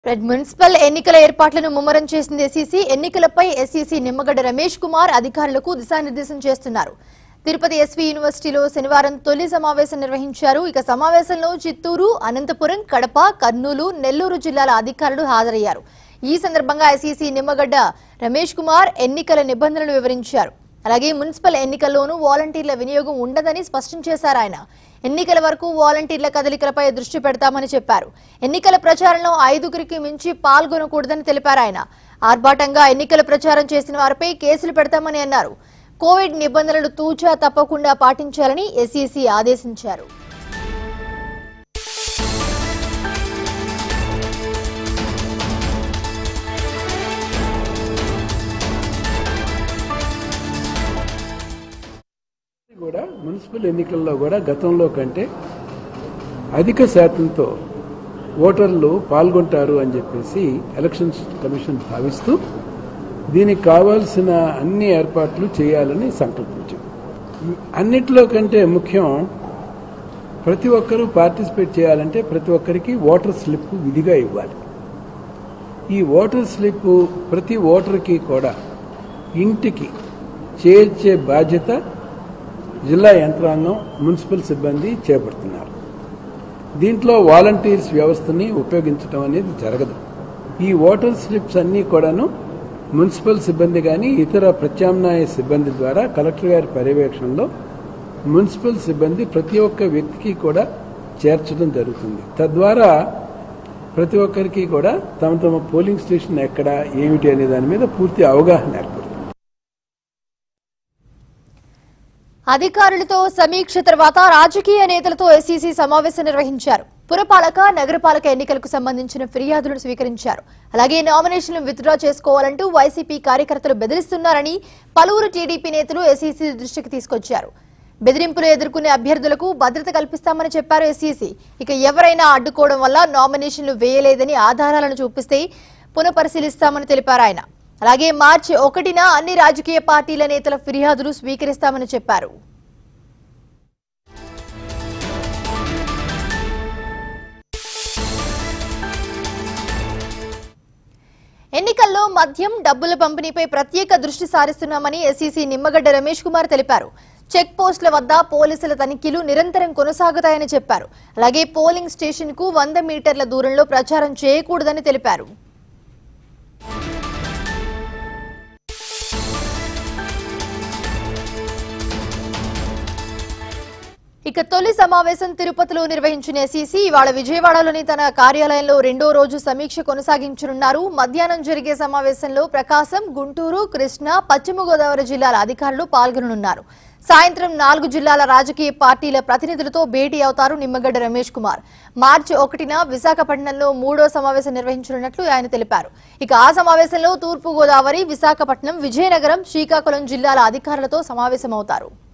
red municipal ఎన్నికల ఏర్పాట్లను ముమ్మరం చేసింది ఎస్సీసీ ఎన్నికలపై ఎస్సీసీ నిమ్మగడ్డ రమేష్ కుమార్ అధికారులకు దిశానిర్దేశం చేస్తున్నారు తిరుపతి ఎస్వీ యూనివర్సిటీలో శనివారం తొలి సమావేశం నిర్వహించారు ఇక సమావేశంలో చిత్తూరు అనంతపురం కడప కర్నూలు నెల్లూరు జిల్లాల అధికారులు హాజరయ్యారు ఈ సందర్భంగా ఎస్సీసీ నిమ్మగడ్డ రమేష్ కుమార్ ఎన్నికల నిబంధనలు వివరించారు అలాగే మున్సిపల్ ఎన్నికల్లోనూ వాలంటీర్ల వినియోగం ఉండదని స్పష్టం చేశారు ఆయన ఎన్నికల వరకు వాలంటీర్ల కదలికలపై దృష్టి పెడతామని చెప్పారు ఎన్నికల ప్రచారంలో ఐదుగురికి మించి పాల్గొనకూడదని తెలిపారు ఆయన ఆర్భాటంగా ఎన్నికల ప్రచారం చేసిన వారిపై కేసులు పెడతామని అన్నారు కోవిడ్ నిబంధనలు తూచా తప్పకుండా పాటించాలని ఎస్ఈసీ ఆదేశించారు కూడా మున్సిపల్ ఎన్నికల్లో కూడా గతంలో కంటే అధిక శాతంతో ఓటర్లు పాల్గొంటారు అని చెప్పేసి ఎలక్షన్స్ కమిషన్ భావిస్తూ దీనికి కావాల్సిన అన్ని ఏర్పాట్లు చేయాలని సంకల్పించాం అన్నిట్లో కంటే ముఖ్యం ప్రతి ఒక్కరూ పార్టిసిపేట్ చేయాలంటే ప్రతి ఒక్కరికి ఓటర్ స్లిప్ విధిగా ఇవ్వాలి ఈ ఓటర్ స్లిప్ ప్రతి ఓటర్కి కూడా ఇంటికి చేర్చే బాధ్యత జిల్లా యంత్రాంగం మున్సిపల్ సిబ్బంది చేపడుతున్నారు దీంట్లో వాలంటీర్స్ వ్యవస్థని ఉపయోగించడం అనేది జరగదు ఈ ఓటర్ స్లిప్స్ అన్నీ కూడాను మున్సిపల్ సిబ్బంది కానీ ఇతర ప్రత్యామ్నాయ సిబ్బంది ద్వారా కలెక్టర్ గారి పర్యవేక్షణలో మున్సిపల్ సిబ్బంది ప్రతి ఒక్క వ్యక్తికి కూడా చేర్చడం జరుగుతుంది తద్వారా ప్రతి ఒక్కరికి కూడా తమ తమ పోలింగ్ స్టేషన్ ఎక్కడ ఏమిటి అనే దాని మీద పూర్తి అవగాహన ఏర్పడుతుంది అధికారులతో సమీక్ష తర్వాత రాజకీయ నేతలతో ఎస్సీసీ సమావేశం నిర్వహించారు పురపాలక నగరపాలక ఎన్నికలకు సంబంధించిన ఫిర్యాదులను స్వీకరించారు అలాగే నామినేషన్లు విత్డ్రా చేసుకోవాలంటూ వైసీపీ కార్యకర్తలు బెదిరిస్తున్నారని పలువురు టీడీపీ నేతలు ఎస్సీసీ దృష్టికి తీసుకొచ్చారు బెదిరింపులు ఎదుర్కొనే అభ్యర్థులకు భద్రత కల్పిస్తామని చెప్పారు ఎస్సీసీ ఇక ఎవరైనా అడ్డుకోవడం వల్ల నామినేషన్లు వేయలేదని ఆధారాలను చూపిస్తే పునఃపరిశీలిస్తామని తెలిపారు ఆయన అలాగే మార్చి ఒకటిన అన్ని రాజకీయ పార్టీల నేతల ఫిర్యాదులు స్వీకరిస్తామని చెప్పారు ఎన్నికల్లో మద్యం డబ్బుల పంపిణీపై ప్రత్యేక దృష్టి సారిస్తున్నామని ఎస్సీసీ నిమ్మగడ్డ రమేష్ కుమార్ తెలిపారు చెక్ పోస్టుల వద్ద పోలీసుల తనిఖీలు నిరంతరం కొనసాగుతాయని చెప్పారు అలాగే పోలింగ్ స్టేషన్ కు వంద మీటర్ల దూరంలో ప్రచారం చేయకూడదని తెలిపారు ఇక తొలి సమావేశం తిరుపతిలో నిర్వహించిన ఎస్ఈసీ ఇవాళ విజయవాడలోని తన కార్యాలయంలో రెండో రోజు సమీక్ష కొనసాగించనున్నారు మధ్యాహ్నం జరిగే సమావేశంలో ప్రకాశం గుంటూరు కృష్ణా పశ్చిమ గోదావరి జిల్లాల అధికారులు పాల్గొననున్నారు సాయంత్రం నాలుగు జిల్లాల రాజకీయ పార్టీల ప్రతినిధులతో భేటీ అవుతారు నిమ్మగడ్డ రమేష్ కుమార్ మార్చి ఒకటిన విశాఖపట్నంలో మూడో సమావేశం నిర్వహించనున్నట్లు ఆయన తెలిపారు ఇక ఆ సమావేశంలో తూర్పు గోదావరి విశాఖపట్నం విజయనగరం శ్రీకాకుళం జిల్లాల అధికారులతో సమావేశమవుతారు